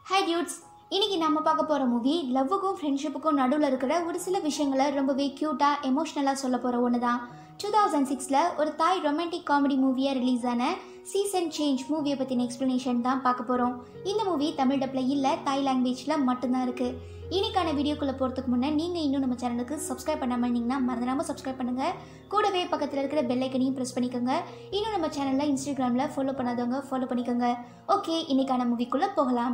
hi dudes இன்னைக்கு நம்ம பார்க்க போகிற மூவி லவ்வுக்கும் ஃப்ரெண்ட்ஷிப்புக்கும் நடுவில் இருக்கிற ஒரு சில விஷயங்களை ரொம்பவே க்யூட்டாக எமோஷ்னலாக சொல்ல போகிற ஒன்று தான் டூ தௌசண்ட் சிக்ஸில் ஒரு தாய் ரொமான்டிக் காமெடி மூவியாக ரிலீஸ் ஆன சீசன் சேஞ்ச் மூவியை பற்றின எக்ஸ்ப்ளனேஷன் தான் பார்க்க போகிறோம் இந்த மூவி தமிழ் டப்பில் இல்லை தாய் லாங்குவேஜில் மட்டும்தான் இருக்குது இன்னைக்கான வீடியோக்குள்ளே போகிறதுக்கு முன்னே நீங்கள் இன்னும் நம்ம சேனலுக்கு சப்ஸ்கிரைப் பண்ணாமல் இருந்தீங்கன்னா மறந்துடாமல் சப்ஸ்கிரைப் பண்ணுங்கள் கூடவே பக்கத்தில் இருக்கிற பெல் ஐக்கனையும் ப்ரெஸ் பண்ணிக்கோங்க இன்னும் நம்ம சேனலில் இன்ஸ்டாகிராமில் ஃபாலோ பண்ணாதவங்க ஃபாலோ பண்ணிக்கோங்க ஓகே இன்னைக்கான மூவிக்குள்ளே போகலாம்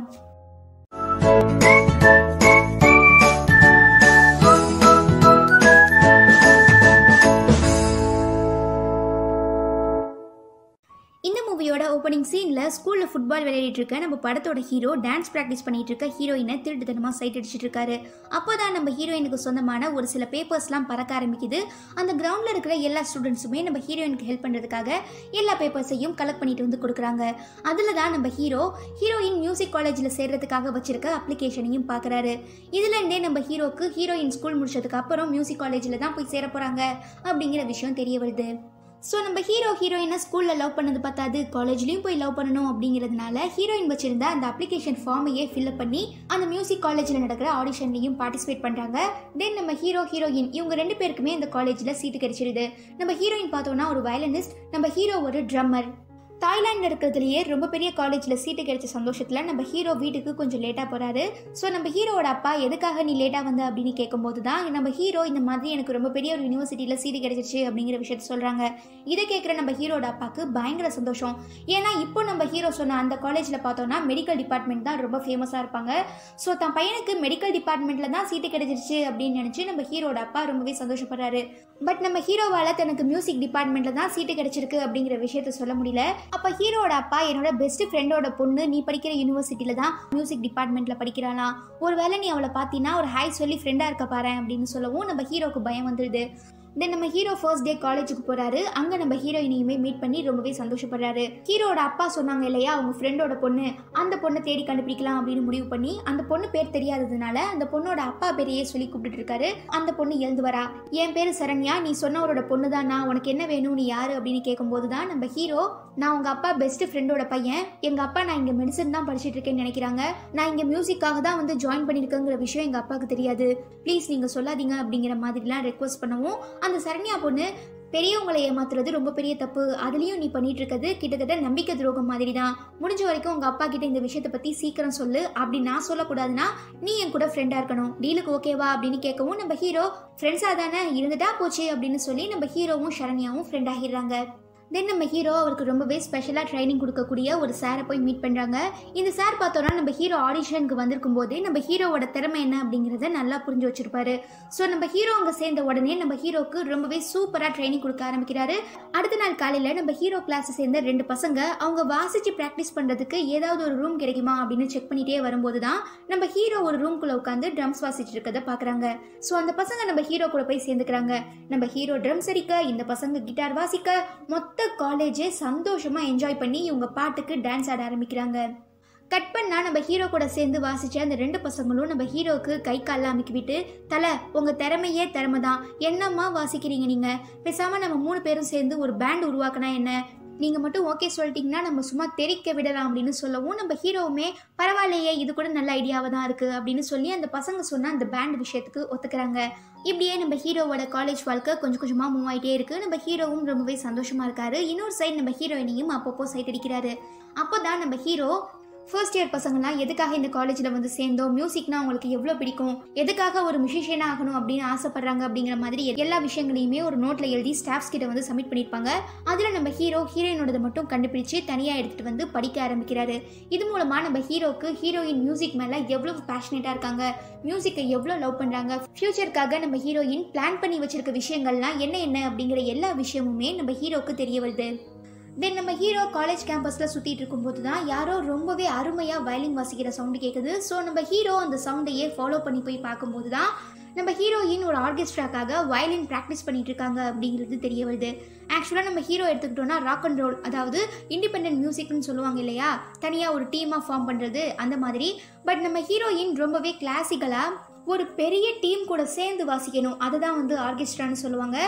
இந்த மூவியோட ஓப்பனிங் சீனில் ஸ்கூலில் ஃபுட்பால் விளையாடிட்டு இருக்க நம்ம படத்தோட ஹீரோ டான்ஸ் ப்ராக்டிஸ் பண்ணிட்டு இருக்க ஹீரோயினை திருட்டுத்தனமாக சைட் அடிச்சிட்டு இருக்காரு அப்போ தான் நம்ம ஹீரோயினுக்கு சொந்தமான ஒரு சில பேப்பர்ஸ்லாம் பறக்க ஆரம்பிக்குது அந்த கிரவுண்டில் இருக்கிற எல்லா ஸ்டூடெண்ட்ஸுமே நம்ம ஹீரோயினுக்கு ஹெல்ப் பண்ணுறதுக்காக எல்லா பேப்பர்ஸையும் கலெக்ட் பண்ணிட்டு வந்து கொடுக்குறாங்க அதில் தான் நம்ம ஹீரோ ஹீரோயின் மியூசிக் காலேஜில் சேர்றதுக்காக வச்சிருக்க அப்ளிகேஷனையும் பார்க்குறாரு இதுலேருந்தே நம்ம ஹீரோக்கு ஹீரோயின் ஸ்கூல் முடிச்சதுக்கு அப்புறம் மியூசிக் காலேஜில் தான் போய் சேர போகிறாங்க அப்படிங்கிற விஷயம் தெரிய வருது ஸோ நம்ம ஹீரோ ஹீரோயினை ஸ்கூலில் லவ் பண்ணது பார்த்தாது காலேஜ்லேயும் போய் லவ் பண்ணணும் அப்படிங்கிறதுனால ஹீரோயின் வச்சிருந்த அந்த அப்ளிகேஷன் ஃபார்மையே ஃபில்அப் பண்ணி அந்த மியூசிக் காலேஜில் நடக்கிற ஆடிஷன்லையும் பார்ட்டிசிபேட் பண்ணுறாங்க தென் நம்ம ஹீரோ ஹீரோயின் இவங்க ரெண்டு பேருக்குமே அந்த காலேஜில் சீட்டு கிடைச்சிருது நம்ம ஹீரோயின் பார்த்தோன்னா ஒரு வயலனிஸ்ட் நம்ம ஹீரோ ஒரு ட்ரம்மர் தாய்லாண்டில் இருக்கிறதுலையே ரொம்ப பெரிய காலேஜில் சீட்டு கிடைச்ச சந்தோஷத்தில் நம்ம ஹீரோ வீட்டுக்கு கொஞ்சம் லேட்டாக போகிறாரு ஸோ நம்ம ஹீரோவோட அப்பா எதுக்காக நீ லேட்டாக வந்த அப்படின்னு கேட்கும்போது தான் நம்ம ஹீரோ இந்த மாதிரி எனக்கு ரொம்ப பெரிய ஒரு யூனிவர்சிட்டியில் சீட்டு கிடைச்சிருச்சு அப்படிங்கிற விஷயத்த சொல்கிறாங்க இதை கேட்குற நம்ம ஹீரோட அப்பாவுக்கு பயங்கர சந்தோஷம் ஏன்னா இப்போ நம்ம ஹீரோ சொன்ன அந்த காலேஜில் பார்த்தோன்னா மெடிக்கல் டிபார்ட்மெண்ட் தான் ரொம்ப ஃபேமஸாக இருப்பாங்க ஸோ தன் பையனுக்கு மெடிக்கல் டிபார்ட்மெண்ட்டில் தான் சீட்டு கிடைச்சிருச்சு அப்படின்னு நினச்சி நம்ம ஹீரோட அப்பா ரொம்பவே சந்தோஷப்படுறாரு பட் நம்ம ஹீரோவால் தனக்கு மியூசிக் டிபார்ட்மெண்ட்டில் தான் சீட்டு கிடைச்சிருக்கு அப்படிங்கிற விஷயத்த சொல்ல முடியல அப்போ ஹீரோட அப்பா என்னோட பெஸ்ட் ஃப்ரெண்டோட பொண்ணு நீ படிக்கிற யூனிவர்சிட்டியில் தான் மியூசிக் டிபார்ட்மெண்ட்டில் படிக்கிறாளாம் ஒருவேளை நீ அவளை பார்த்தீங்கன்னா ஒரு ஹாய் சொல்லி ஃப்ரெண்டாக இருக்க பாரு அப்படின்னு சொல்லவும் நம்ம ஹீரோக்கு பயம் வந்துடுது தென் நம்ம ஹீரோ ஃபர்ஸ்ட் டே காலேஜுக்கு போறாரு அங்க நம்ம ஹீரோயினையுமே மீட் பண்ணி ரொம்பவே சந்தோஷப்படுறாரு ஹீரோட அப்பா சொன்னாங்க இல்லையா அவங்க ஃப்ரெண்டோட பொண்ணு அந்த பொண்ணை தேடி கண்டுபிடிக்கலாம் அப்படின்னு முடிவு பண்ணி அந்த பொண்ணு பேர் தெரியாததுனால அந்த பொண்ணோட அப்பா பேரையே சொல்லி கூப்பிட்டு இருக்காரு அந்த பொண்ணு எழுந்து வரா என் பேரு சரண்யா நீ சொன்னவரோட பொண்ணு தான் நான் உனக்கு என்ன வேணும் நீ யாரு அப்படின்னு கேட்கும்போது தான் நம்ம ஹீரோ நான் உங்க அப்பா பெஸ்ட் ஃப்ரெண்டோட பையன் எங்க அப்பா நான் இங்க மெடிசன் தான் படிச்சிட்டு இருக்கேன்னு நினைக்கிறாங்க நான் இங்க மியூசிக்காக தான் வந்து ஜாயின் பண்ணிருக்கேங்கிற விஷயம் எங்க அப்பாவுக்கு தெரியாது ப்ளீஸ் நீங்க சொல்லாதீங்க அப்படிங்கிற மாதிரிலாம் ரெக்வஸ்ட் பண்ணவும் அந்த சரண்யா பொண்ணு பெரியவங்களை ஏமாத்துறது ரொம்ப பெரிய தப்பு அதுலேயும் நீ பண்ணிட்டு இருக்கிறது கிட்டத்தட்ட நம்பிக்கை துரோகம் மாதிரி தான் முடிஞ்ச வரைக்கும் உங்க அப்பா கிட்ட இந்த விஷயத்தை பத்தி சீக்கிரம் சொல்லு அப்படி நான் சொல்லக்கூடாதுன்னா நீ என் கூட ஃப்ரெண்டா இருக்கணும் டீலுக்கு ஓகேவா அப்படின்னு கேட்கவும் நம்ம ஹீரோ ஃப்ரெண்ட்ஸா தானே இருந்துட்டா போச்சு அப்படின்னு சொல்லி நம்ம ஹீரோவும் சரண்யாவும் ஃப்ரெண்ட் ஆகிடுறாங்க தென் நம்ம ஹீரோ அவருக்கு ரொம்பவே ஸ்பெஷலாக ட்ரைனிங் கொடுக்கக்கூடிய ஒரு சாரை போய் மீட் பண்ணுறாங்க இந்த சார் பார்த்தோன்னா நம்ம ஹீரோ ஆடிஷனுக்கு வந்திருக்கும் போதே நம்ம ஹீரோவோட திறமை என்ன அப்படிங்கிறத நல்லா புரிஞ்சு வச்சிருப்பாரு ஸோ நம்ம ஹீரோ அங்கே சேர்ந்த உடனே நம்ம ஹீரோக்கு ரொம்பவே சூப்பராக ட்ரைனிங் கொடுக்க ஆரம்பிக்கிறாரு அடுத்த நாள் காலையில் நம்ம ஹீரோ கிளாஸை சேர்ந்த ரெண்டு பசங்க அவங்க வாசிச்சு ப்ராக்டிஸ் பண்ணுறதுக்கு ஏதாவது ஒரு ரூம் கிடைக்குமா அப்படின்னு செக் பண்ணிட்டே வரும்போது தான் நம்ம ஹீரோ ஒரு ரூம்குள்ளே உட்காந்து ட்ரம்ஸ் வாசிச்சுட்டு இருக்கதை பார்க்குறாங்க ஸோ அந்த பசங்க நம்ம ஹீரோ கூட போய் சேர்ந்துக்கிறாங்க நம்ம ஹீரோ ட்ரம்ஸ் அடிக்க இந்த பசங்க கிட்டார் வாசிக்க மொத்த காலேஜே சந்தோஷமா என்ஜாய் பண்ணி இவங்க பாட்டுக்கு டான்ஸ் ஆட ஆரம்பிக்கிறாங்க கட் பண்ணா நம்ம ஹீரோ கூட சேர்ந்து வாசிச்ச அந்த ரெண்டு பசங்களும் நம்ம ஹீரோக்கு கை காலில் அமைக்கி விட்டு தலை உங்க திறமையே திறமை தான் என்னம்மா வாசிக்கிறீங்க நீங்க பேசாம நம்ம மூணு பேரும் சேர்ந்து ஒரு பேண்ட் உருவாக்கினா என்ன நீங்கள் மட்டும் ஓகே சொல்லிட்டீங்கன்னா நம்ம சும்மா தெரிக்க விடலாம் அப்படின்னு சொல்லவும் நம்ம ஹீரோவுமே பரவாயில்லையே இது கூட நல்ல ஐடியாவாக தான் இருக்குது அப்படின்னு சொல்லி அந்த பசங்க சொன்ன அந்த பேண்ட் விஷயத்துக்கு ஒத்துக்கிறாங்க இப்படியே நம்ம ஹீரோவோட காலேஜ் வாழ்க்கை கொஞ்சம் கொஞ்சமாக மூவ் ஆகிட்டே இருக்குது நம்ம ஹீரோவும் ரொம்பவே சந்தோஷமாக இருக்காரு இன்னொரு சைடு நம்ம ஹீரோயினையும் அப்பப்போ சைட் அடிக்கிறாரு அப்போ தான் நம்ம ஹீரோ ஃபர்ஸ்ட் இயர் பசங்களாம் எதுக்காக இந்த காலேஜில் வந்து சேர்ந்தோம் மியூசிக்னா அவங்களுக்கு எவ்வளோ பிடிக்கும் எதுக்காக ஒரு மியூசிஷியனாக ஆகணும் அப்படின்னு ஆசைப்படுறாங்க அப்படிங்கிற மாதிரி எல்லா விஷயங்களையுமே ஒரு நோட்டில் எழுதி ஸ்டாஃப்ஸ் கிட்ட வந்து சப்மிட் பண்ணியிருப்பாங்க அதில் நம்ம ஹீரோ ஹீரோயினோடதை மட்டும் கண்டுபிடிச்சு தனியாக எடுத்துகிட்டு வந்து படிக்க ஆரம்பிக்கிறாரு இது மூலமாக நம்ம ஹீரோக்கு ஹீரோயின் மியூசிக் மேலே எவ்வளோ பேஷனேட்டாக இருக்காங்க மியூசிக்கை எவ்வளோ லவ் பண்ணுறாங்க ஃப்யூச்சருக்காக நம்ம ஹீரோயின் பிளான் பண்ணி வச்சிருக்க விஷயங்கள்லாம் என்ன என்ன அப்படிங்கிற எல்லா விஷயமுமே நம்ம ஹீரோக்கு தெரிய வருது தென் நம்ம ஹீரோ காலேஜ் கேம்பஸில் சுற்றிட்டு இருக்கும்போது தான் யாரோ ரொம்பவே அருமையாக வயலின் வாசிக்கிற சவுண்டு கேட்குது ஸோ நம்ம ஹீரோ அந்த சவுண்டையே ஃபாலோ பண்ணி போய் பார்க்கும்போது தான் நம்ம ஹீரோயின் ஒரு ஆர்கெஸ்ட்ராக்காக வயலின் ப்ராக்டிஸ் பண்ணிட்டு இருக்காங்க அப்படிங்கிறது தெரிய வருது ஆக்சுவலாக நம்ம ஹீரோ எடுத்துக்கிட்டோம்னா ராக் அண்ட் ரோல் அதாவது இண்டிபெண்ட் மியூசிக்னு சொல்லுவாங்க இல்லையா தனியாக ஒரு டீமாக ஃபார்ம் பண்ணுறது அந்த மாதிரி பட் நம்ம ஹீரோயின் ரொம்பவே கிளாசிக்கலாக ஒரு பெரிய டீம் கூட சேர்ந்து வாசிக்கணும் அதை தான் வந்து ஆர்கெஸ்ட்ரான்னு சொல்லுவாங்க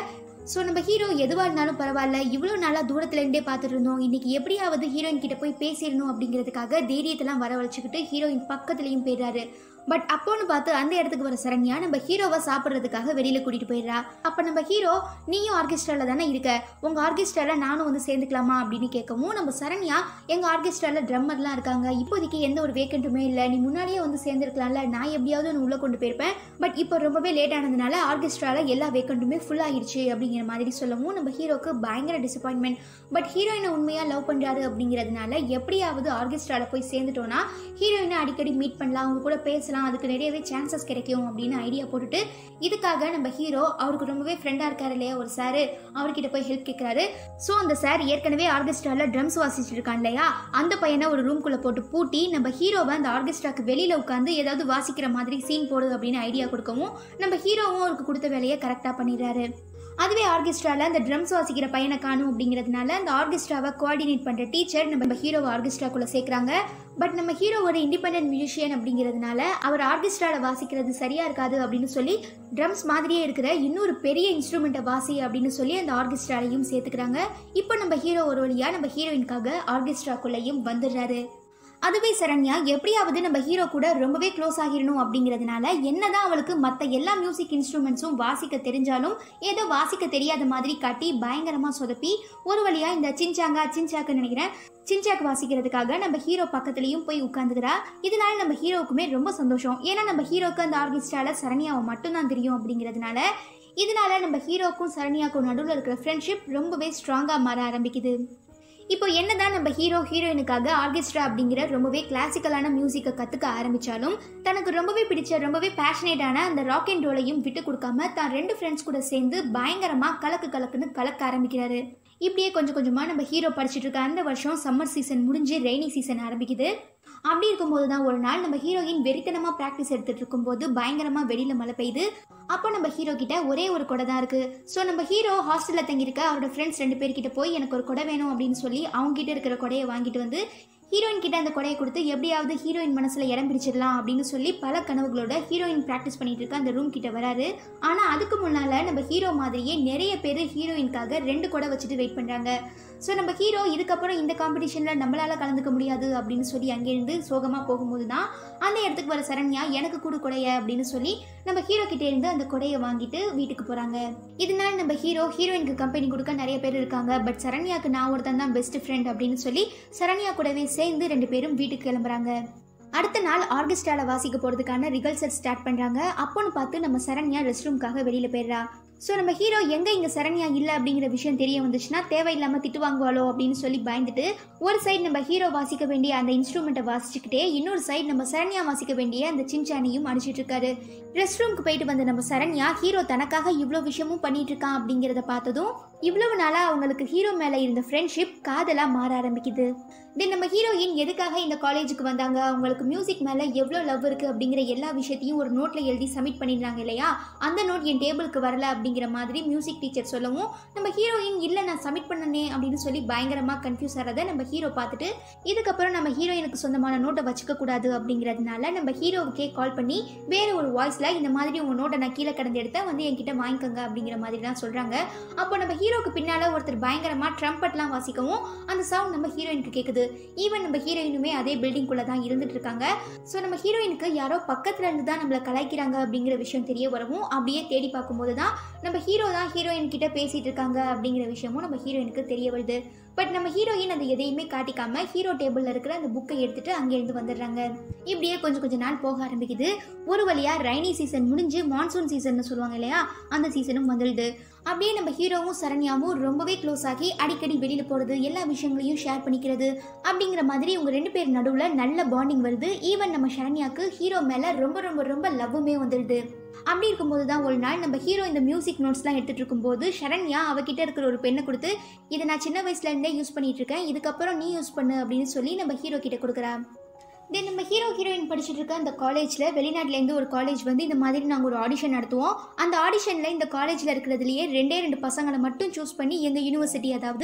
ஸோ நம்ம ஹீரோ எதுவாக இருந்தாலும் பரவாயில்ல இவ்வளோ நாளாக தூரத்துல இருந்தே பார்த்துட்டு இருந்தோம் இன்னைக்கு எப்படியாவது ஹீரோயின் கிட்ட போய் பேசிடணும் அப்படிங்கிறதுக்காக தைரியத்தெல்லாம் வரவழைச்சிக்கிட்டு ஹீரோயின் பக்கத்துலேயும் போயிடுறாரு பட் அப்போன்னு பார்த்து அந்த இடத்துக்கு வர சரண்யா நம்ம ஹீரோவை சாப்பிட்றதுக்காக வெளியில் கூட்டிகிட்டு போயிடுறா அப்போ நம்ம ஹீரோ நீயும் ஆர்கெஸ்ட்ராவில் தானே இருக்க உங்கள் ஆர்கெஸ்ட்ராவில் நானும் வந்து சேர்ந்துக்கலாமா அப்படின்னு கேட்கவும் நம்ம சரண்யா எங்கள் ஆர்கெஸ்ட்ராவில் ட்ரம்மர்லாம் இருக்காங்க இப்போதைக்கு எந்த ஒரு வேக்கண்ட்டுமே இல்லை நீ முன்னாடியே வந்து சேர்ந்துருக்கலாம்ல நான் எப்படியாவது ஒன்று உள்ளே கொண்டு போயிருப்பேன் பட் இப்போ ரொம்பவே லேட் ஆனதுனால ஆர்கெஸ்ட்ராவில் எல்லா வேக்கண்ட்டுமே ஃபுல் ஆகிடுச்சு அப்படிங்கிற மாதிரி சொல்லவும் நம்ம ஹீரோக்கு பயங்கர டிசப்பாயின்மெண்ட் பட் ஹீரோயினை உண்மையாக லவ் பண்ணுறாரு அப்படிங்கிறதுனால எப்படியாவது ஆர்கெஸ்ட்ராவில் போய் சேர்ந்துட்டோன்னா ஹீரோயினை அடிக்கடி மீட் பண்ணலாம் அவங்க கூட பேசலாம் அதுக்கு நிறையவே சான்சஸ் கிடைக்கும் அப்படின்னு ஐடியா போட்டுட்டு இதுக்காக நம்ம ஹீரோ அவருக்கு ரொம்பவே ஃப்ரெண்டாக இருக்காரு இல்லையா ஒரு சார் அவர்கிட்ட போய் ஹெல்ப் கேட்குறாரு ஸோ அந்த சார் ஏற்கனவே ஆர்கெஸ்ட்ராவில் ட்ரம்ஸ் வாசிச்சுட்டு இருக்கான் இல்லையா அந்த பையனை ஒரு ரூம்குள்ளே போட்டு பூட்டி நம்ம ஹீரோவை அந்த ஆர்கெஸ்ட்ராக்கு வெளியில் உட்காந்து ஏதாவது வாசிக்கிற மாதிரி சீன் போடு அப்படின்னு ஐடியா கொடுக்கவும் நம்ம ஹீரோவும் அவருக்கு கொடுத்த வேலையை கரெக்டாக பண்ணிடுறாரு அதுவே ஆர்கெஸ்ட்ராவில் அந்த ட்ரம்ஸ் வாசிக்கிற பையனை காணும் அப்படிங்கிறதுனால அந்த ஆர்கெஸ்ட்ராவை கோஆர்டினேட் பண்ணுற டீச்சர் நம்ம ஹீரோவை ஆர்கெஸ்ட்ராக்குள்ளே சேர்க்குறாங்க பட் நம்ம ஹீரோ ஒரு இண்டிபெண்டன்ட் மியூசிஷியன் அப்படிங்கிறதுனால அவர் ஆர்கெஸ்ட்ராவில் வாசிக்கிறது சரியாக இருக்காது அப்படின்னு சொல்லி ட்ரம்ஸ் மாதிரியே இருக்கிற இன்னொரு பெரிய இன்ஸ்ட்ருமெண்ட்டை வாசி அப்படின்னு சொல்லி அந்த ஆர்கெஸ்ட்ராலையும் சேர்த்துக்கிறாங்க இப்போ நம்ம ஹீரோ ஒரு வழியாக நம்ம ஹீரோயின்காக ஆர்கெஸ்ட்ராக்குள்ளேயும் வந்துடுறாரு அதுவே சரண்யா எப்படியாவது நம்ம ஹீரோ கூட ரொம்பவே க்ளோஸ் ஆகிடணும் அப்படிங்கிறதுனால என்னதான் அவளுக்கு மற்ற எல்லா மியூசிக் இன்ஸ்ட்ருமெண்ட்ஸும் வாசிக்க தெரிஞ்சாலும் ஏதோ வாசிக்க தெரியாத மாதிரி காட்டி பயங்கரமாக சொதப்பி ஒரு வழியாக இந்த சின்சாங்கா சின்சாக்குன்னு நினைக்கிறேன் சின்சாக் வாசிக்கிறதுக்காக நம்ம ஹீரோ பக்கத்துலேயும் போய் உட்காந்துக்கிறா இதனால நம்ம ஹீரோவுக்குமே ரொம்ப சந்தோஷம் ஏன்னா நம்ம ஹீரோக்கு அந்த ஆர்கெஸ்ட்ரால சரண்யாவை மட்டும்தான் தெரியும் அப்படிங்கிறதுனால இதனால நம்ம ஹீரோக்கும் சரண்யாக்கும் நடுவில் இருக்கிற ஃப்ரெண்ட்ஷிப் ரொம்பவே ஸ்ட்ராங்காக மாற ஆரம்பிக்குது இப்போ என்னதான் நம்ம ஹீரோ ஹீரோயினுக்காக ஆர்கெஸ்ட்ரா அப்படிங்கிற ரொம்பவே கிளாசிக்கலான மியூசிக்கை கற்றுக்க ஆரம்பித்தாலும் தனக்கு ரொம்பவே பிடிச்ச ரொம்பவே பேஷனேட்டான அந்த ராக் அண்ட் ரோலையும் விட்டு கொடுக்காம தான் ரெண்டு ஃப்ரெண்ட்ஸ் கூட சேர்ந்து பயங்கரமாக கலக்கு கலக்குன்னு கலக்க ஆரம்பிக்கிறாரு இப்படியே கொஞ்சம் கொஞ்சமாக நம்ம ஹீரோ படிச்சுட்டு இருக்க அந்த வருஷம் சம்மர் சீசன் முடிஞ்சு ரெய்னி சீசன் ஆரம்பிக்குது அப்படி இருக்கும்போது தான் ஒரு நாள் நம்ம ஹீரோயின் வெறித்தனமாக ப்ராக்டிஸ் எடுத்துட்டு இருக்கும்போது பயங்கரமாக வெளியில் மழை பெய்யுது அப்போ நம்ம ஹீரோ கிட்ட ஒரே ஒரு கொடை தான் இருக்கு ஸோ நம்ம ஹீரோ ஹாஸ்டலில் தங்கியிருக்க அவரோட ஃப்ரெண்ட்ஸ் ரெண்டு பேர்கிட்ட போய் எனக்கு ஒரு கொடை வேணும் அப்படின்னு சொல்லி அவங்க கிட்ட இருக்கிற கொடையை வாங்கிட்டு வந்து ஹீரோயின் கிட்ட அந்த கொடையை கொடுத்து எப்படியாவது ஹீரோயின் மனசுல இடம் பிடிச்சிடலாம் அப்படின்னு சொல்லி பல கனவுகளோட ஹீரோயின் ப்ராக்டிஸ் பண்ணிட்டு இருக்க அந்த ரூம் கிட்ட வராரு ஆனா அதுக்கு முன்னால நம்ம ஹீரோ மாதிரியே நிறைய பேர் ஹீரோயின்காக ரெண்டு கொடை வச்சுட்டு வெயிட் பண்றாங்க ஸோ நம்ம ஹீரோ இதுக்கப்புறம் இந்த காம்படிஷனில் நம்மளால கலந்துக்க முடியாது அப்படின்னு சொல்லி அங்கேருந்து சோகமாக போகும்போது தான் அந்த இடத்துக்கு வர சரண்யா எனக்கு கூட கொடைய அப்படின்னு சொல்லி நம்ம ஹீரோ கிட்டே இருந்து அந்த கொடையை வாங்கிட்டு வீட்டுக்கு போகிறாங்க இதனால நம்ம ஹீரோ ஹீரோயினுக்கு கம்பெனி கொடுக்க நிறைய பேர் இருக்காங்க பட் சரண்யாக்கு நான் ஒருத்தன் தான் பெஸ்ட் ஃப்ரெண்ட் அப்படின்னு சொல்லி சரண்யா கூடவே சேர்ந்து ரெண்டு பேரும் வீட்டுக்கு கிளம்புறாங்க அடுத்த நாள் ஆர்கெஸ்ட்ரால வாசிக்க போகிறதுக்கான ரிகல்சல் ஸ்டார்ட் பண்ணுறாங்க அப்போன்னு பார்த்து நம்ம சரண்யா ரெஸ்ட் ரூம்காக வெளியில் போயிடுறா ஸோ நம்ம ஹீரோ எங்கே இங்கே சரண்யா இல்லை அப்படிங்கிற விஷயம் தெரிய வந்துச்சுன்னா தேவையில்லாமல் திட்டு வாங்குவாளோ அப்படின்னு சொல்லி பயந்துட்டு ஒரு சைடு நம்ம ஹீரோ வாசிக்க வேண்டிய அந்த இன்ஸ்ட்ருமெண்ட்டை வாசிச்சுக்கிட்டே இன்னொரு சைடு நம்ம சரண்யா வாசிக்க வேண்டிய அந்த சின்சானியும் அடிச்சிட்டு இருக்காரு ரெஸ்ட் ரூம்க்கு போயிட்டு வந்த நம்ம சரண்யா ஹீரோ தனக்காக இவ்வளோ விஷயமும் பண்ணிட்டு இருக்கான் அப்படிங்கிறத பார்த்ததும் இவ்வளவு நாளாக அவங்களுக்கு ஹீரோ மேலே இருந்த ஃப்ரெண்ட்ஷிப் காதலாக மாற ஆரம்பிக்குது தென் நம்ம ஹீரோயின் எதுக்காக இந்த காலேஜுக்கு வந்தாங்க அவங்களுக்கு மியூசிக் மேலே எவ்வளோ லவ் இருக்குது அப்படிங்கிற எல்லா விஷயத்தையும் ஒரு நோட்டில் எழுதி சப்மிட் பண்ணிடுறாங்க இல்லையா அந்த நோட் என் டேபிளுக்கு வரல அப்படிங்கிற மாதிரி மியூசிக் டீச்சர் சொல்லவும் நம்ம ஹீரோயின் இல்லை நான் சப்மிட் பண்ணனே அப்படின்னு சொல்லி பயங்கரமாக கன்ஃபியூஸ் ஆகிறத நம்ம ஹீரோ பார்த்துட்டு இதுக்கப்புறம் நம்ம ஹீரோயினுக்கு சொந்தமான நோட்டை வச்சுக்க கூடாது அப்படிங்கிறதுனால நம்ம ஹீரோவுக்கே கால் பண்ணி வேற ஒரு வாய்ஸில் இந்த மாதிரி உங்கள் நோட்டை நான் கீழே கடந்து எடுத்தேன் வந்து என்கிட்ட வாங்கிக்கோங்க அப்படிங்கிற மாதிரி தான் சொல்கிறாங்க அப்போ நம்ம ஹீரோக்கு பின்னால் ஒருத்தர் பயங்கரமாக ட்ரம்பட்லாம் வாசிக்கவும் அந்த சவுண்ட் நம்ம ஹீரோயினுக்கு கேட்குது ஈவன் நம்ம ஹீரோயினுமே அதே பில்டிங்குள்ளே தான் இருந்துட்டு இருக்காங்க ஸோ நம்ம ஹீரோயினுக்கு யாரோ பக்கத்துல இருந்து தான் நம்மளை கலாய்க்கிறாங்க அப்படிங்கிற விஷயம் தெரிய வரவும் அப்படியே தேடி பார்க்கும்போது தான் நம்ம ஹீரோ தான் ஹீரோயின் கிட்ட பேசிட்டு இருக்காங்க அப்படிங்கிற விஷயமும் நம்ம ஹீரோயினுக்கு தெரிய வருது பட் நம்ம ஹீரோயின் அதை எதையுமே காட்டிக்காம ஹீரோ டேபிளில் இருக்கிற அந்த புக்கை எடுத்துட்டு அங்கேருந்து வந்துடுறாங்க இப்படியே கொஞ்சம் கொஞ்சம் நாள் போக ஆரம்பிக்குது ஒரு வழியா ரைனி சீசன் முடிஞ்சு மான்சூன் சீசன் சொல்லுவாங்க இல்லையா அந்த சீசனும் வந்துடுது அப்படியே நம்ம ஹீரோவும் சரண்யாவும் ரொம்பவே க்ளோஸ் ஆகி அடிக்கடி வெளியில் போகிறது எல்லா விஷயங்களையும் ஷேர் பண்ணிக்கிறது அப்படிங்கிற மாதிரி இவங்க ரெண்டு பேர் நடுவில் நல்ல பாண்டிங் வருது ஈவன் நம்ம சரண்யாக்கு ஹீரோ மேலே ரொம்ப ரொம்ப ரொம்ப லவ்வுமே வந்துடுது அப்படி இருக்கும்போது தான் ஒரு நாள் நம்ம ஹீரோ இந்த மியூசிக் நோட்ஸ்லாம் எடுத்துகிட்டு இருக்கும்போது சரண்யா அவகிட்ட இருக்கிற ஒரு பெண்ணை கொடுத்து இதை நான் சின்ன வயசுலேருந்தே யூஸ் பண்ணிட்டு இருக்கேன் இதுக்கப்புறம் நீ யூஸ் பண்ணு அப்படின்னு சொல்லி நம்ம ஹீரோ கிட்ட கொடுக்குறா தென் நம்ம ஹீரோ ஹீரோயின் படிச்சுட்டு இருக்க அந்த காலேஜில் வெளிநாட்டிலேருந்து ஒரு காலேஜ் வந்து இந்த மாதிரி நாங்கள் ஒரு ஆடிஷன் நடத்துவோம் அந்த ஆடிஷனில் இந்த காலேஜில் இருக்கிறதுலையே ரெண்டே ரெண்டு பசங்களை மட்டும் சூஸ் பண்ணி எங்கள் யூனிவர்சிட்டி அதாவது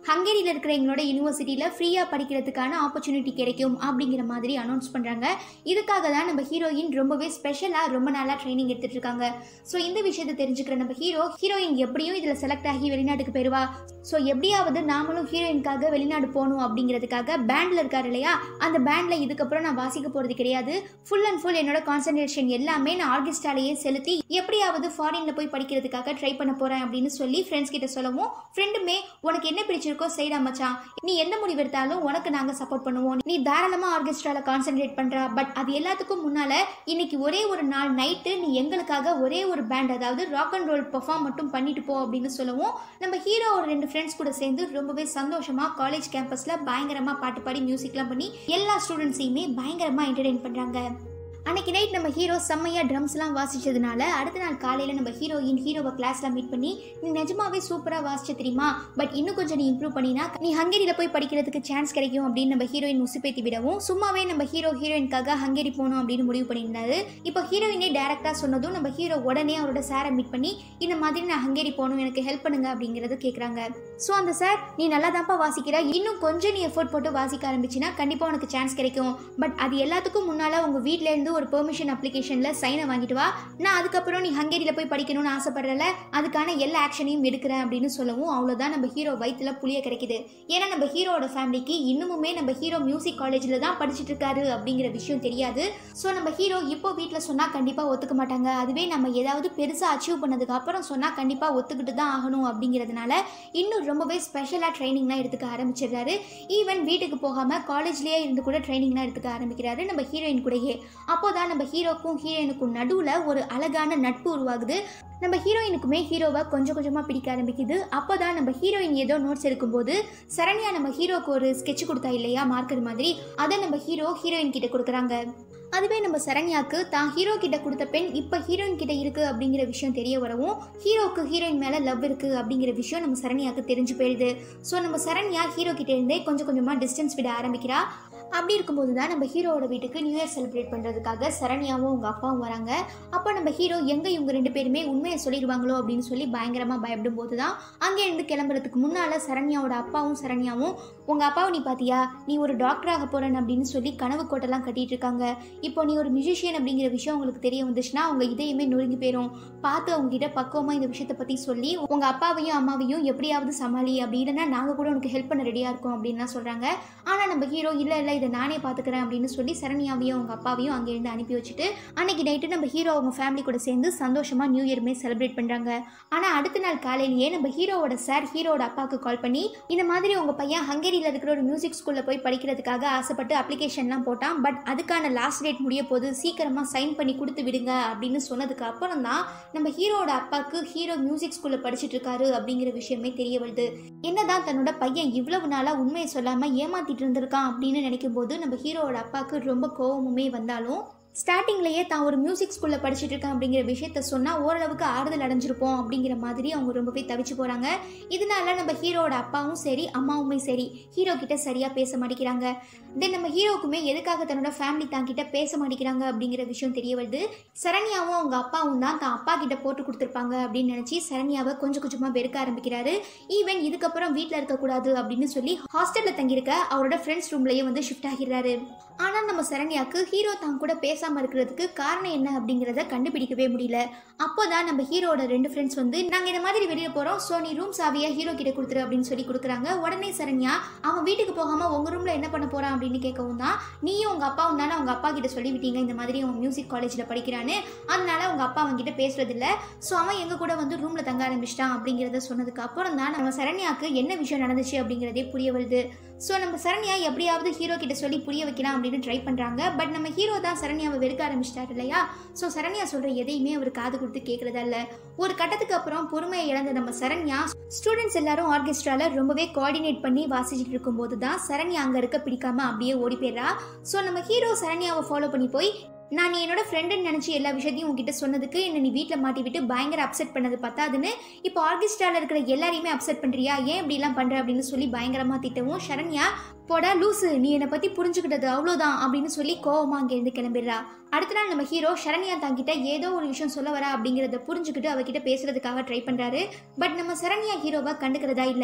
ஹங்கேரியில் இருக்கிற எங்களோட யூனிவர்சிட்டியில் ஃப்ரீயாக படிக்கிறதுக்கான ஆப்பர்ச்சுனிட்டி கிடைக்கும் அப்படிங்கிற மாதிரி அனௌன்ஸ் பண்ணுறாங்க இதுக்காக தான் நம்ம ஹீரோயின் ரொம்பவே ஸ்பெஷலாக ரொம்ப நாளாக ட்ரைனிங் எடுத்துட்டு இருக்காங்க ஸோ இந்த விஷயத்தை தெரிஞ்சுக்கிற நம்ம ஹீரோ ஹீரோயின் எப்படியும் இதில் செலக்ட் ஆகி வெளிநாட்டுக்கு போயிருவா ஸோ எப்படியாவது நாமளும் ஹீரோயினுக்காக வெளிநாடு போகணும் அப்படிங்கிறதுக்காக பேண்டில் இருக்காரு இல்லையா அந்த பேண்டில் இதுக்கப்புறம் நான் வாசிக்க போகிறது கிடையாது ஃபுல் அண்ட் ஃபுல் என்னோட கான்சன்ட்ரேஷன் எல்லாமே நான் ஆர்கெஸ்ட்ராலேயே செலுத்தி எப்படியாவது ஃபாரினில் போய் படிக்கிறதுக்காக ட்ரை பண்ண போகிறேன் அப்படின்னு சொல்லி ஃப்ரெண்ட்ஸ் கிட்ட சொல்லவும் ஃப்ரெண்டுமே உனக்கு என்ன பிடிச்சிருக்கோ செய்டா மச்சான் நீ என்ன முடிவு எடுத்தாலும் உனக்கு நாங்கள் சப்போர்ட் பண்ணுவோம் நீ தாராளமாக ஆர்கெஸ்ட்ராவில் கான்சென்ட்ரேட் பண்ணுறா பட் அது எல்லாத்துக்கும் முன்னால் இன்னைக்கு ஒரே ஒரு நாள் நைட்டு நீ எங்களுக்காக ஒரே ஒரு பேண்ட் அதாவது ராக் அண்ட் ரோல் பெர்ஃபார்ம் மட்டும் பண்ணிட்டு போ அப்படின்னு சொல்லவும் நம்ம ஹீரோ ஒரு ரெண்டு ஃப்ரெண்ட்ஸ் கூட சேர்ந்து ரொம்பவே சந்தோஷமா காலேஜ் கேம்பஸ்ல பயங்கரமா பாட்டு பாடி மியூசிக்லாம் பண்ணி எல்லா ஸ்டூடெண்ட்ஸையுமே பயங்கரமா என்டர்டெயின் பண்றாங்க அன்னைக்கு நைட் நம்ம ஹீரோ செம்மையா ட்ரம்ஸ்லாம் வாசிச்சதுனால அடுத்த நாள் காலையில் நம்ம ஹீரோயின் ஹீரோவை கிளாஸ்ல மீட் பண்ணி நீ நிஜமாவே சூப்பராக வாசிச்ச தெரியுமா பட் இன்னும் கொஞ்சம் நீ இம்ப்ரூவ் பண்ணினா நீ ஹங்கேரியில் போய் படிக்கிறதுக்கு சான்ஸ் கிடைக்கும் அப்படின்னு நம்ம ஹீரோயின் உசுப்பேத்தி விடவும் சும்மாவே நம்ம ஹீரோ ஹீரோயின்காக ஹங்கேரி போகணும் அப்படின்னு முடிவு பண்ணியிருந்தாரு இப்போ ஹீரோயினே டேரக்டாக சொன்னதும் நம்ம ஹீரோ உடனே அவரோட சாரை மீட் பண்ணி இந்த மாதிரி நான் ஹங்கேரி போகணும் எனக்கு ஹெல்ப் பண்ணுங்க அப்படிங்கிறது கேட்குறாங்க ஸோ அந்த சார் நீ நல்லா தான்ப்பா வாசிக்கிற இன்னும் கொஞ்சம் நீ எஃபோர்ட் போட்டு வாசிக்க ஆரம்பிச்சினா கண்டிப்பாக உனக்கு சான்ஸ் கிடைக்கும் பட் அது எல்லாத்துக்கும் முன்னால் உங்கள் வீட்டிலேருந்து ஒரு பெர்மிஷன் அப்ளிகேஷனில் சைனை வாங்கிட்டு வா நான் அதுக்கப்புறம் நீ ஹங்கேரியில் போய் படிக்கணும்னு ஆசைப்படுறல அதுக்கான எல்லா ஆக்ஷனையும் எடுக்கிறேன் அப்படின்னு சொல்லவும் அவ்வளோதான் நம்ம ஹீரோ வயிற்றுல புளிய கிடைக்குது ஏன்னா நம்ம ஹீரோட ஃபேமிலிக்கு இன்னுமுமே நம்ம ஹீரோ மியூசிக் காலேஜில் தான் படிச்சுட்டு இருக்காரு அப்படிங்கிற விஷயம் தெரியாது ஸோ நம்ம ஹீரோ இப்போ வீட்டில் சொன்னால் கண்டிப்பாக ஒத்துக்க மாட்டாங்க அதுவே நம்ம ஏதாவது பெருசாக அச்சீவ் பண்ணதுக்கு அப்புறம் சொன்னால் கண்டிப்பாக ஒத்துக்கிட்டு தான் ஆகணும் அப்படிங்கிறதுனால இன்னும் ரொம்பவே ஸ்பெஷலாக ட்ரைனிங்லாம் எடுத்துக்க ஆரம்பிச்சிடுறாரு ஈவன் வீட்டுக்கு போகாமல் காலேஜ்லேயே இருந்து கூட ட்ரைனிங்லாம் எடுத்துக்க ஆரம்பிக்கிறாரு நம்ம ஹீரோயின் கூடயே அப்போ தான் நம்ம ஹீரோக்கும் ஹீரோயினுக்கும் நடுவில் ஒரு அழகான நட்பு உருவாகுது நம்ம ஹீரோயினுக்குமே ஹீரோவை கொஞ்சம் கொஞ்சமாக பிடிக்க ஆரம்பிக்குது அப்போ தான் நம்ம ஹீரோயின் ஏதோ நோட்ஸ் எடுக்கும்போது சரண்யா நம்ம ஹீரோக்கு ஒரு ஸ்கெட்ச் கொடுத்தா இல்லையா மார்க்கர் மாதிரி அதை நம்ம ஹீரோ ஹீரோயின் கிட்ட கொடுக்குறாங்க அதுவே நம்ம சரண்யாக்கு தான் ஹீரோ கிட்ட கொடுத்த பெண் இப்போ ஹீரோயின் கிட்ட இருக்கு அப்படிங்கிற விஷயம் தெரிய வரவும் ஹீரோக்கு ஹீரோயின் மேலே லவ் இருக்கு அப்படிங்கிற விஷயம் நம்ம சரண்யாக்கு தெரிஞ்சு போயிடுது ஸோ நம்ம சரண்யா ஹீரோ கிட்ட இருந்தே கொஞ்சம் கொஞ்சமாக டிஸ்டன்ஸ் விட ஆரம்பிக்கிறா அப்படி இருக்கும்போது தான் நம்ம ஹீரோவோட வீட்டுக்கு நியூ இயர் செலிப்ரேட் பண்ணுறதுக்காக சரண்யாவும் அவங்க அப்பாவும் வராங்க அப்போ நம்ம ஹீரோ எங்கே இவங்க ரெண்டு பேருமே உண்மையை சொல்லிடுவாங்களோ அப்படின்னு சொல்லி பயங்கரமாக பயப்படும் போது தான் அங்கேருந்து கிளம்புறதுக்கு முன்னால் சரண்யாவோட அப்பாவும் சரண்யாவும் உங்கள் அப்பாவை நீ பார்த்தியா நீ ஒரு டாக்டராக போகிறேன் அப்படின்னு சொல்லி கனவு கோட்டெல்லாம் கட்டிட்டு இருக்காங்க இப்போ நீ ஒரு மியூசிஷியன் அப்படிங்கிற விஷயம் உங்களுக்கு தெரிய வந்துச்சுன்னா அவங்க இதயமே நொறுங்கி போயிடும் பார்த்து அவங்க கிட்ட பக்குவமாக இந்த விஷயத்தை பற்றி சொல்லி உங்கள் அப்பாவையும் அம்மாவையும் எப்படியாவது சமாளி அப்படி இல்லைன்னா நாங்கள் கூட உனக்கு ஹெல்ப் பண்ண ரெடியாக இருக்கோம் அப்படின்லாம் சொல்கிறாங்க ஆனால் நம்ம ஹீரோ இல்லை இல்லை இதை நானே பார்த்துக்கிறேன் அப்படின்னு சொல்லி சரண்யாவையும் அவங்க அப்பாவையும் அங்கேருந்து அனுப்பி வச்சுட்டு அன்னைக்கு நைட்டு நம்ம ஹீரோ அவங்க ஃபேமிலி கூட சேர்ந்து சந்தோஷமாக நியூ இயருமே செலிப்ரேட் பண்ணுறாங்க ஆனால் அடுத்த நாள் காலையிலேயே நம்ம ஹீரோவோட சார் ஹீரோட அப்பாவுக்கு கால் பண்ணி இந்த மாதிரி உங்கள் பையன் ஹங்கேரியில் இருக்கிற ஒரு மியூசிக் ஸ்கூலில் போய் படிக்கிறதுக்காக ஆசைப்பட்டு அப்ளிகேஷன்லாம் போட்டான் பட் அதுக்கான லாஸ்ட் டேட் முடிய போது சீக்கிரமாக சைன் பண்ணி கொடுத்து விடுங்க அப்படின்னு சொன்னதுக்கு அப்புறம் தான் நம்ம ஹீரோட அப்பாவுக்கு ஹீரோ மியூசிக் ஸ்கூலில் படிச்சுட்டு இருக்காரு அப்படிங்கிற விஷயமே தெரிய வருது என்னதான் தன்னோட பையன் இவ்வளவு நாளாக உண்மையை சொல்லாமல் ஏமாத்திட்டு இருந்திருக்கான் அப்படின்னு நினைக்கும் போது நம்ம ஹீரோவோட அப்பாவுக்கு ரொம்ப கோவமுமே வந்தாலும் ஸ்டார்டிங்லேயே தான் ஒரு மியூசிக் ஸ்கூலில் படிச்சுட்டு இருக்கேன் அப்படிங்கிற விஷயத்த சொன்னால் ஓரளவுக்கு ஆறுதல் அடைஞ்சிருப்போம் அப்படிங்கிற மாதிரி அவங்க ரொம்பவே தவிச்சு போகிறாங்க இதனால நம்ம ஹீரோட அப்பாவும் சரி அம்மாவுமே சரி ஹீரோ கிட்ட சரியாக பேச மாட்டேங்கிறாங்க தென் நம்ம ஹீரோக்குமே எதுக்காக தன்னோட ஃபேமிலி தான் கிட்ட பேச மாட்டேங்கிறாங்க அப்படிங்கிற விஷயம் தெரிய வருது சரண்யாவும் அவங்க அப்பாவும் தான் தான் அப்பா கிட்ட போட்டு கொடுத்துருப்பாங்க அப்படின்னு நினச்சி சரண்யாவை கொஞ்சம் கொஞ்சமாக வெறுக்க ஆரம்பிக்கிறாரு ஈவன் இதுக்கப்புறம் வீட்டில் இருக்கக்கூடாது அப்படின்னு சொல்லி ஹாஸ்டலில் தங்கியிருக்க அவரோட ஃப்ரெண்ட்ஸ் ரூம்லேயே வந்து ஷிஃப்ட் ஆகிறாரு ஆனால் நம்ம சரண்யாக்கு ஹீரோ தான் கூட பேசாமல் இருக்கிறதுக்கு காரணம் என்ன அப்படிங்கிறத கண்டுபிடிக்கவே முடியல அப்போ தான் நம்ம ஹீரோட ரெண்டு ஃப்ரெண்ட்ஸ் வந்து நாங்கள் இந்த மாதிரி வெளியில் போகிறோம் ஸோ நீ ரூம் சாவியை ஹீரோ கிட்ட கொடுத்துரு அப்படின்னு சொல்லி கொடுக்குறாங்க உடனே சரண்யா அவன் வீட்டுக்கு போகாமல் உங்கள் ரூமில் என்ன பண்ண போகிறான் அப்படின்னு கேட்கவும் தான் நீயும் உங்கள் அப்பாவும் தானே அவங்க அப்பா கிட்ட சொல்லிவிட்டீங்க இந்த மாதிரி அவன் மியூசிக் காலேஜில் படிக்கிறான்னு அதனால உங்கள் அப்பா அவன்கிட்ட பேசுறதில்ல ஸோ அவன் எங்கள் கூட வந்து ரூமில் தங்க ஆரம்பிச்சிட்டான் அப்படிங்கிறத சொன்னதுக்கு அப்புறம் தான் நம்ம சரண்யாக்கு என்ன விஷயம் நடந்துச்சு அப்படிங்கிறதே புரிய வருது ஸோ நம்ம சரண்யா எப்படியாவது ஹீரோ கிட்ட சொல்லி புரிய வைக்கலாம் அப்படின்னு ட்ரை பண்ணுறாங்க பட் நம்ம ஹீரோ தான் சரண்யாவை வெறுக்க ஆரம்பிச்சிட்டாரு இல்லையா ஸோ சரண்யா சொல்கிற எதையுமே அவர் காது கொடுத்து கேட்குறதா இல்லை ஒரு கட்டத்துக்கு அப்புறம் பொறுமையை இழந்த நம்ம சரண்யா ஸ்டூடெண்ட்ஸ் எல்லாரும் ஆர்கெஸ்ட்ரால ரொம்பவே கோஆர்டினேட் பண்ணி வாசிச்சுட்டு இருக்கும்போது தான் சரண்யா அங்கே இருக்க பிடிக்காம அப்படியே ஓடி போயிடுறா ஸோ நம்ம ஹீரோ சரண்யாவை ஃபாலோ பண்ணி போய் நான் நீ என்னோட ஃப்ரெண்டுன்னு நினச்சி எல்லா விஷயத்தையும் உங்ககிட்ட சொன்னதுக்கு என்னை நீ வீட்டில் மாட்டி விட்டு பயங்கர அப்செட் பண்ணது பத்தாதுன்னு இப்போ ஆர்கெஸ்ட்ராவில் இருக்கிற எல்லாரையுமே அப்செட் பண்ணுறியா ஏன் இப்படிலாம் பண்ணுற அப்படின்னு சொல்லி பயங்கரமாக திட்டவும் சரண்யா போடா லூசு நீ என்னை பற்றி புரிஞ்சுக்கிட்டது அவ்வளோதான் அப்படின்னு சொல்லி கோவமா அங்கேருந்து கிளம்பிடுறா அடுத்த நாள் நம்ம ஹீரோ சரண்யா தாங்கிட்ட ஏதோ ஒரு விஷயம் சொல்ல வரா அப்படிங்கிறத புரிஞ்சுக்கிட்டு அவகிட்ட பேசுறதுக்காக ட்ரை பண்ணுறாரு பட் நம்ம சரண்யா ஹீரோவை கண்டுக்கிறதா இல்லை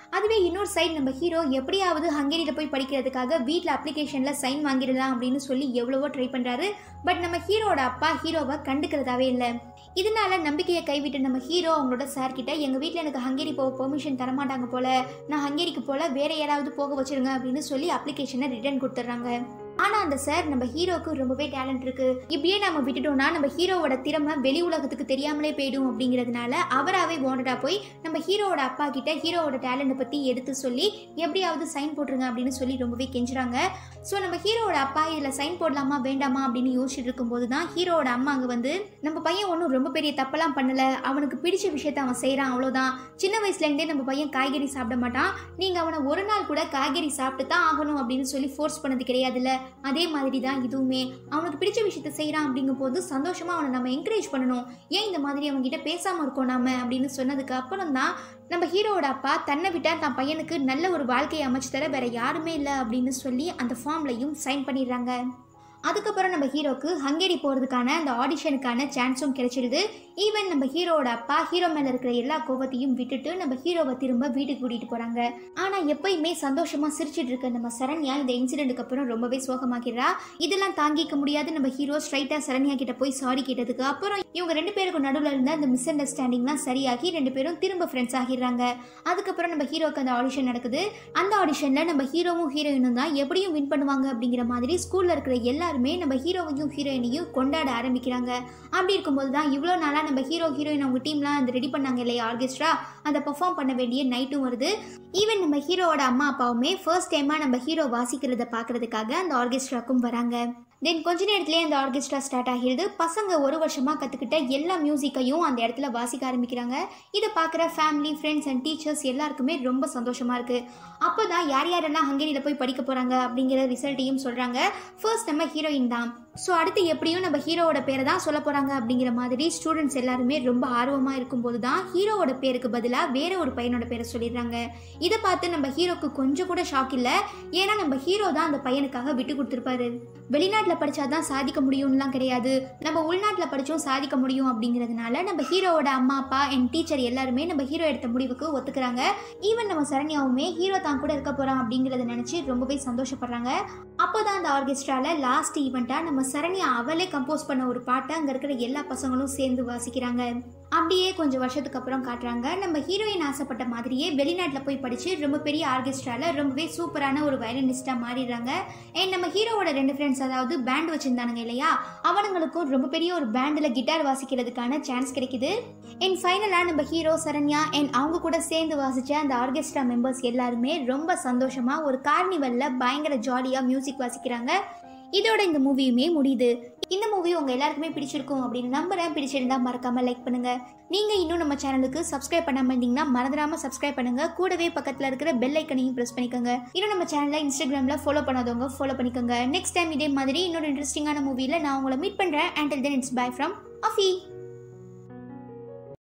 அதுவே இன்னொரு சைடு நம்ம ஹீரோ எப்படியாவது ஹங்கேரியில் போய் படிக்கிறதுக்காக வீட்டில் அப்ளிகேஷனில் சைன் வாங்கிடலாம் அப்படின்னு சொல்லி எவ்வளவோ ட்ரை பண்ணுறாரு பட் நம்ம ஹீரோட அப்பா ஹீரோவை கண்டுக்கிறதாவே இல்லை இதனால நம்பிக்கையை கைவிட்ட நம்ம ஹீரோ அவங்களோட சார் கிட்ட எங்கள் வீட்டில் எனக்கு ஹங்கேரி போக பெர்மிஷன் தரமாட்டாங்க போல நான் ஹங்கேரிக்கு போல வேற யாராவது போக வச்சிருங்க அப்படின்னு சொல்லி அப்ளிகேஷனை ரிட்டர்ன் கொடுத்துட்றாங்க ஆனால் அந்த சார் நம்ம ஹீரோக்கு ரொம்பவே டேலண்ட் இருக்கு இப்படியே நம்ம விட்டுட்டோம்னா நம்ம ஹீரோவோட திறமை வெளி உலகத்துக்கு தெரியாமலே போயிடும் அப்படிங்கிறதுனால அவராகவே வாண்டடா போய் நம்ம ஹீரோவோட அப்பா கிட்ட ஹீரோவோட டேலண்ட்டை பற்றி எடுத்து சொல்லி எப்படியாவது சைன் போட்டுருங்க அப்படின்னு சொல்லி ரொம்பவே கெஞ்சுறாங்க ஸோ நம்ம ஹீரோவோட அப்பா இதில் சைன் போடலாமா வேண்டாமா அப்படின்னு யோசிச்சுட்டு இருக்கும்போது தான் ஹீரோவோட அம்மா அங்கே வந்து நம்ம பையன் ஒன்றும் ரொம்ப பெரிய தப்பெல்லாம் பண்ணல அவனுக்கு பிடிச்ச விஷயத்த அவன் செய்கிறான் அவ்வளோதான் சின்ன வயசுலேருந்தே நம்ம பையன் காய்கறி சாப்பிட மாட்டான் நீங்கள் அவனை ஒரு நாள் கூட காய்கறி சாப்பிட்டு தான் ஆகணும் அப்படின்னு சொல்லி ஃபோர்ஸ் பண்ணது கிடையாதுல்ல அதே மாதிரி தான் இதுவுமே அவனுக்கு பிடிச்ச விஷயத்த செய்கிறான் அப்படிங்கும் போது சந்தோஷமாக அவனை நம்ம என்கரேஜ் பண்ணணும் ஏன் இந்த மாதிரி அவன்கிட்ட பேசாமல் இருக்கோம் நாம அப்படின்னு சொன்னதுக்கு அப்புறம் தான் நம்ம ஹீரோவோட அப்பா தன்னை விட்டா தான் பையனுக்கு நல்ல ஒரு வாழ்க்கையை அமைச்சு தர வேற யாருமே இல்லை அப்படின்னு சொல்லி அந்த ஃபார்ம்லையும் சைன் பண்ணிடுறாங்க அதுக்கப்புறம் நம்ம ஹீரோக்கு ஹங்கேரி போகிறதுக்கான அந்த ஆடிஷனுக்கான சான்ஸும் கிடைச்சிடுது ஈவன் நம்ம ஹீரோவோட அப்பா ஹீரோ மேலே இருக்கிற எல்லா கோபத்தையும் விட்டுட்டு நம்ம ஹீரோவை திரும்ப வீட்டுக்கு கூட்டிகிட்டு போகிறாங்க ஆனால் எப்பயுமே சந்தோஷமாக சிரிச்சிட்டு இருக்க நம்ம சரண்யா இந்த இன்சிடென்ட்டுக்கு அப்புறம் ரொம்பவே சோகமாக்கிறா இதெல்லாம் தாங்கிக்க முடியாது நம்ம ஹீரோ ஸ்ட்ரைட்டாக சரண்யா கிட்ட போய் சாரி கேட்டதுக்கு அப்புறம் இவங்க ரெண்டு பேருக்கும் நடுவில் இருந்த அந்த மிஸ் அண்டர்ஸ்டாண்டிங்லாம் சரியாகி ரெண்டு பேரும் திரும்ப ஃப்ரெண்ட்ஸ் ஆகிடுறாங்க அதுக்கப்புறம் நம்ம ஹீரோக்கு அந்த ஆடிஷன் நடக்குது அந்த ஆடிஷனில் நம்ம ஹீரோவும் ஹீரோயினும் தான் எப்படியும் வின் பண்ணுவாங்க அப்படிங்கிற மாதிரி ஸ்கூலில் இருக்கிற எல்லாருமே நம்ம ஹீரோவையும் ஹீரோயினையும் கொண்டாட ஆரம்பிக்கிறாங்க அப்படி இருக்கும்போது தான் இவ்வளோ நாளாக நம்ம ஹீரோ ஹீரோயின் அவங்க டீம்லாம் அந்த ரெடி பண்ணாங்க இல்லையா ஆர்கெஸ்ட்ரா அதை பெர்ஃபார்ம் பண்ண வேண்டிய நைட்டும் வருது ஈவன் நம்ம ஹீரோவோட அம்மா அப்பாவுமே ஃபர்ஸ்ட் டைமாக நம்ம ஹீரோ வாசிக்கிறத பார்க்கறதுக்காக அந்த ஆர்கெஸ்ட்ராக்கும் வராங்க தென் கொஞ்ச நேரத்துலேயே அந்த ஆர்கெஸ்ட்ரா ஸ்டார்ட் ஆகிடுது பசங்க ஒரு வருஷமாக கற்றுக்கிட்ட எல்லா மியூசிக்கையும் அந்த இடத்துல வாசிக்க ஆரம்பிக்கிறாங்க இதை பார்க்குற ஃபேமிலி ஃப்ரெண்ட்ஸ் அண்ட் டீச்சர்ஸ் எல்லாருக்குமே ரொம்ப சந்தோஷமாக இருக்குது அப்போ தான் யார் யாரெல்லாம் ஹங்கேரியில் போய் படிக்க போகிறாங்க அப்படிங்கிற ரிசல்ட்டையும் சொல்கிறாங்க ஃபர்ஸ்ட் நம்ம ஹீரோயின் தான் ஸோ அடுத்து எப்படியும் நம்ம ஹீரோவோட பேரை தான் சொல்ல போகிறாங்க அப்படிங்கிற மாதிரி ஸ்டூடெண்ட்ஸ் எல்லாருமே ரொம்ப ஆர்வமாக இருக்கும்போது தான் ஹீரோவோட பேருக்கு பதிலாக வேற ஒரு பையனோட பேரை சொல்லிடுறாங்க இதை பார்த்து நம்ம ஹீரோக்கு கொஞ்சம் கூட ஷாக் இல்லை ஏன்னா நம்ம ஹீரோ தான் அந்த பையனுக்காக விட்டு கொடுத்துருப்பாரு வெளிநாட்டில் படித்தாதான் சாதிக்க முடியும்லாம் கிடையாது நம்ம உள்நாட்டில் படித்தும் சாதிக்க முடியும் அப்படிங்கிறதுனால நம்ம ஹீரோவோட அம்மா அப்பா அண்ட் டீச்சர் எல்லாருமே நம்ம ஹீரோ எடுத்த முடிவுக்கு ஒத்துக்கிறாங்க ஈவன் நம்ம சரண்யாவுமே ஹீரோ தான் கூட இருக்க போகிறான் அப்படிங்கிறத நினச்சி ரொம்பவே சந்தோஷப்படுறாங்க அப்போ தான் அந்த ஆர்கெஸ்ட்ராவில் லாஸ்ட் ஈவெண்ட்டாக நம்ம சரண்யா அவளே கம்போஸ் பண்ண ஒரு பாட்டை அங்கே இருக்கிற எல்லா பசங்களும் சேர்ந்து வாசிக்கிறாங்க அப்படியே கொஞ்சம் வருஷத்துக்கு அப்புறம் காட்டுறாங்க நம்ம ஹீரோயின் ஆசைப்பட்ட மாதிரியே வெளிநாட்டில் போய் படித்து ரொம்ப பெரிய ஆர்கெஸ்ட்ராவில் ரொம்பவே சூப்பரான ஒரு வயலினிஸ்டாக மாறிடுறாங்க அண்ட் நம்ம ஹீரோவோட ரெண்டு ஃப்ரெண்ட்ஸ் அதாவது பேண்ட் வச்சுருந்தானுங்க இல்லையா அவனுங்களுக்கும் ரொம்ப பெரிய ஒரு பேண்டில் கிட்டார் வாசிக்கிறதுக்கான சான்ஸ் கிடைக்குது அண்ட் ஃபைனலாக நம்ம ஹீரோ சரண்யா அண்ட் அவங்க கூட சேர்ந்து வாசித்த அந்த ஆர்கெஸ்ட்ரா மெம்பர்ஸ் எல்லாருமே ரொம்ப சந்தோஷமாக ஒரு கார்னிவலில் பயங்கர ஜாலியாக மியூசிக் வாசிக்கிறாங்க இதோட இந்த மூவியுமே முடியுது இந்த மூவி உங்க எல்லாருக்குமே பிடிச்சிருக்கும் அப்படின்னு நம்புறேன் பிடிச்சிருந்தா மறக்காம லைக் பண்ணுங்க நீங்க இன்னும் நம்ம சேனலுக்கு சப்ஸ்கிரைப் பண்ணாம இருந்தீங்கன்னா மறந்துடாம சப்ஸ்கிரைப் பண்ணுங்க கூடவே பக்கத்துல இருக்கிற பெல் ஐக்கனையும் பிரஸ் பண்ணிக்கோங்க இன்னும் நம்ம சேனலை இன்ஸ்டாகிராம்ல ஃபாலோ பண்ணாதவங்க ஃபாலோ பண்ணிக்கோங்க நெக்ஸ்ட் டைம் இதே மாதிரி இன்னொரு இன்ட்ரெஸ்டிங்கான மூவில நான் உங்களை மீட் பண்றேன் until then it's bye from அஃபி